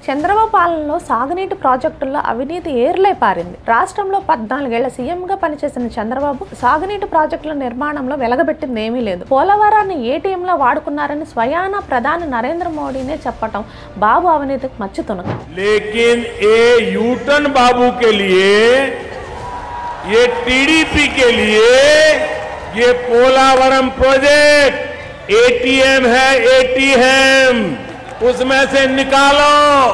చంద్రబాబు పాలనలో సాగునీటి ప్రాజెక్టుల్లో అవినీతి ఏర్లై పారింది రాష్ట్రంలో పద్నాలుగేళ్ల సీఎంగా పనిచేసిన చంద్రబాబు సాగునీటి ప్రాజెక్టుల నిర్మాణంలో వెలగబెట్టింది ఏమీ లేదు పోలవరాన్ని ఏటీఎంలో వాడుకున్నారని స్వయాన ప్రధాని నరేంద్ర మోడీనే చెప్పటం బాబు అవినీతికి మచ్చుతునక लेकिन ये यूटन बाबू के लिए ये टीडीपी के लिए ये पोलावरम प्रोजेक्ट एटीएम है एटीएम उसमें से निकालो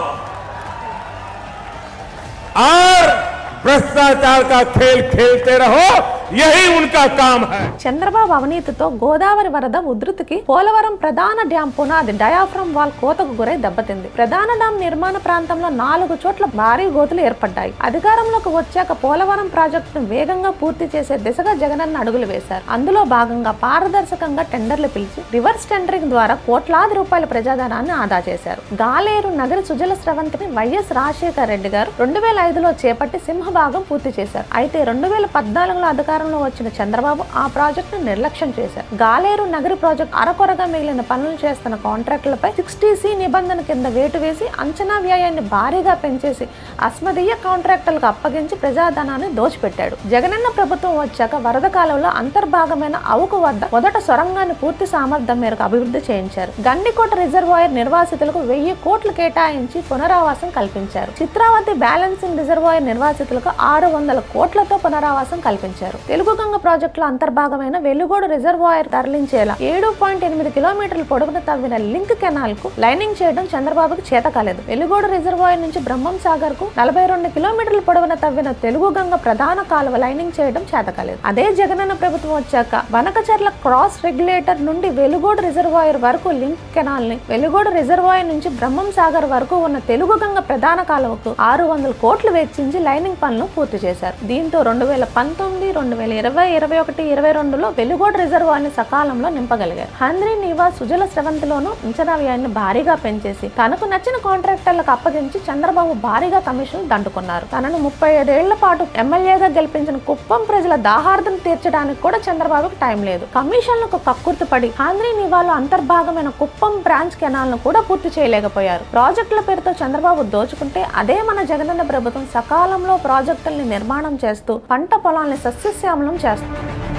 और भ्रष्टाचार का खेल खेलते रहो यही उनका काम है చంద్రబాబు అవినీతితో గోదావరి వరద ఉధృతికి పోలవరం ప్రధాన డ్యాం పునాది డయాఫ్రమ్ వాల్ కోతకు గురై దెబ్బతింది ప్రధాన డ్యాం నిర్మాణ ప్రాంతంలో నాలుగు చోట్ల భారీ గోతులు ఏర్పడ్డాయి అధికారంలోకి వచ్చాక పోలవరం ప్రాజెక్టును వేగంగా పూర్తి చేసే దిశగా జగనన్న అడుగులు వేశారు అందులో భాగంగా పారదర్శకంగా టెండర్లు పిలిచి రివర్స్ టెండరింగ్ ద్వారా కోట్లాది రూపాయల ప్రజాధనాన్ని ఆదా చేశారు గాలేరు నగర సుజల స్రవంతిని వైఎస్ రాజశేఖర రెడ్డి గారు రెండు వేల ఐదులో చేపట్టి సింహభాగం పూర్తి చేశారు అయితే రెండు వేల పద్నాలుగులో అధికారంలో వచ్చిన చంద్రబాబు ఆ ప్రాజెక్టును నిర్లక్ష్యం చేశారు గాలేరు నగరి ప్రాజెక్టు అరకొరగా మిగిలిన పనులు చేస్తున్న కాంట్రాక్టులపై సిక్స్టీ సి నిబంధన కింద వేటు వేసి అంచనా వ్యయాన్ని భారీగా పెంచేసి అస్మదీయ కాంట్రాక్టులకు అప్పగించి ప్రజాధనాన్ని దోచిపెట్టాడు జగనన్న ప్రభుత్వం వచ్చాక వరద కాలంలో అంతర్భాగమైన అవుకు వద్ద మొదట సొరంగాన్ని పూర్తి సామర్థ్యం మేరకు అభివృద్ధి చేయించారు గండికోట రిజర్వాయర్ నిర్వాసితులకు వెయ్యి కోట్లు కేటాయించి పునరావాసం కల్పించారు చిత్రావతి బ్యాలెన్సింగ్ రిజర్వాయర్ నిర్వాసితులకు ఆరు వందల కోట్లతో పునరావాసం కల్పించారు తెలుగు గంగ ప్రాజెక్టులో అంతర్భాగమైన వెలుగోడు రిజర్వాయర్ తరలించేలా ఏడు పాయింట్ ఎనిమిది కిలోమీటర్ల పొడవున తవ్విన లింక్ కెనాల్ కు లైనింగ్ చేయడం చంద్రబాబుకు చేత కాలేదు వెలుగోడు రిజర్వాయర్ నుంచి బ్రహ్మం సాగర్ కు నలభై రెండు కిలోమీటర్ల పొడవున తవ్విన తెలుగు గంగ ప్రధాన కాలువ లైనింగ్ చేయడం చేత కాలేదు అదే జగనన్న ప్రభుత్వం వచ్చాక వనకచర్ల క్రాస్ రెగ్యులేటర్ నుండి వెలుగోడు రిజర్వాయర్ వరకు లింక్ కెనాల్ ని వెలుగోడు రిజర్వాయర్ నుంచి బ్రహ్మం సాగర్ వరకు ఉన్న తెలుగు గంగ ప్రధాన కాలువకు ఆరు వందల కోట్లు వెచ్చించి లైనింగ్ పనులు పూర్తి చేశారు దీంతో రెండు వేల పంతొమ్మిది రెండు వేల ఇరవై ఇరవై ఒకటి ఇరవై రెండులో వెలుగోడు రిజర్వాయర్ ని సకాలంలో నింపగలిగారు హంద్రీ నీవా సుజల స్రవంతిలోనూ అంచనా వ్యయాన్ని భారీగా పెంచేసి తనకు నచ్చిన కాంట్రాక్టర్లకు అప్పగించి చంద్రబాబు భారీగా కమిషన్లు దండుకున్నారు తనను ముప్పై ఐదేళ్ల పాటు ఎమ్మెల్యేగా గెలిపించిన కుప్పం ప్రజల దాహార్దం తీర్చడానికి కూడా చంద్రబాబుకు టైం లేదు కమిషన్లకు కక్కుర్తిపడి ఆంధ్రీ నివాలో అంతర్భాగమైన కుప్పం బ్రాంచ్ కెనాల్ ను కూడా పూర్తి చేయలేకపోయారు ప్రాజెక్టుల పేరుతో చంద్రబాబు దోచుకుంటే అదే మన జగనన్న ప్రభుత్వం సకాలంలో ప్రాజెక్టుల్ని నిర్మాణం చేస్తూ పంట పొలాల్ని సస్యశ్యామలం చేస్తుంది